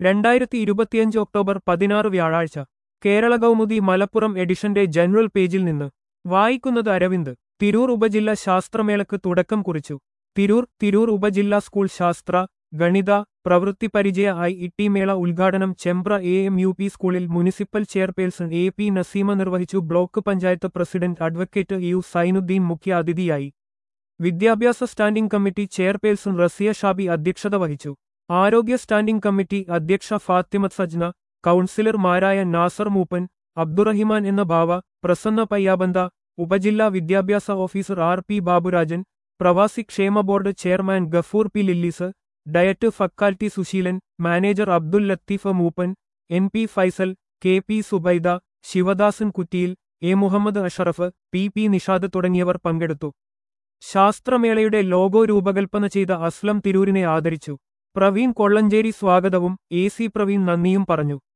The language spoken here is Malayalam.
രണ്ടായിരത്തി ഇരുപത്തിയഞ്ച് ഒക്ടോബർ പതിനാറ് വ്യാഴാഴ്ച കേരള കൗമുദി മലപ്പുറം എഡിഷന്റെ ജനറൽ പേജിൽ നിന്ന് വായിക്കുന്നത് അരവിന്ദ് തിരൂർ ഉപജില്ല ശാസ്ത്രമേളക്ക് തുടക്കം കുറിച്ചു തിരൂർ തിരൂർ ഉപജില്ലാ സ്കൂൾ ശാസ്ത്ര ഗണിത പ്രവൃത്തി പരിചയ ഐ ഇ ടി മേള ഉദ്ഘാടനം Chembra A M U P സ്കൂളിൽ municipal chairperson A P Naseema നിർവഹിച്ചു block panchayat president advocate U Zainudheen മുഖ്യ അതിഥിയായി വിദ്യാഭ്യാസ standing committee chairperson Raziya Shabi അധ്യക്ഷത വഹിച്ചു ആരോഗ്യ സ്റ്റാൻഡിംഗ് കമ്മിറ്റി അധ്യക്ഷ ഫാത്തിമത്ത് സജ്ന കൗൺസിലർമാരായ നാസർ മൂപ്പൻ അബ്ദുറഹിമാൻ എന്ന ബാവ പ്രസന്ന പയ്യാബന്ത ഉപജില്ലാ വിദ്യാഭ്യാസ ഓഫീസർ ആർ പി ബാബുരാജൻ പ്രവാസി ക്ഷേമ board chairman Gafoor P Lillies diet faculty Susheelan manager Abdul Latheef Mooppan N P Faisal K P Subaida Sivadasan Kuttiyil A Muhammad Ashraf P P Nishad തുടങ്ങിയവർ പങ്കെടുത്തു ശാസ്ത്രമേളയുടെ ലോഗോ രൂപകൽപ്പന ചെയ്ത അസ്ലം തിരൂരിനെ ആദരിച്ചു പ്രവീൺ കൊള്ളഞ്ചേരി സ്വാഗതവും എ സി പ്രവീൺ നന്ദിയും പറഞ്ഞു